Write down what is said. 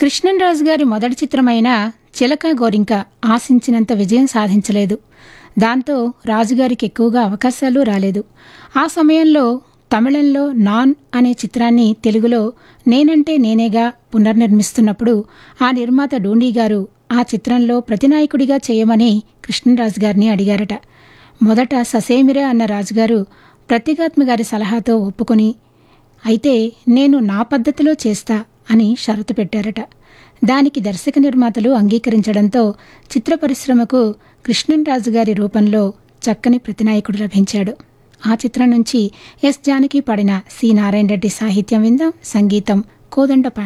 కృష్ణన్రాజు గారి మొదటి చిత్రమైన చిలక గోరింక ఆశించినంత విజయం సాధించలేదు దాంతో రాజుగారికి ఎక్కువగా అవకాశాలు రాలేదు ఆ సమయంలో తమిళంలో నాన్ అనే చిత్రాన్ని తెలుగులో నేనంటే నేనేగా పునర్నిర్మిస్తున్నప్పుడు ఆ నిర్మాత డూండి గారు ఆ చిత్రంలో ప్రతినాయకుడిగా చేయమని కృష్ణరాజు గారిని అడిగారట మొదట ససేమిరా అన్న రాజుగారు ప్రత్యేగాత్మ గారి సలహాతో ఒప్పుకొని అయితే నేను నా పద్ధతిలో చేస్తా అని షరతు పెట్టారట దానికి దర్శక నిర్మాతలు అంగీకరించడంతో చిత్ర పరిశ్రమకు కృష్ణన్రాజు గారి రూపంలో చక్కని ప్రతినాయకుడు లభించాడు ఆ చిత్రం నుంచి ఎస్ జానకి పాడిన సి నారాయణ రెడ్డి సాహిత్యం విందాం సంగీతం కోదండ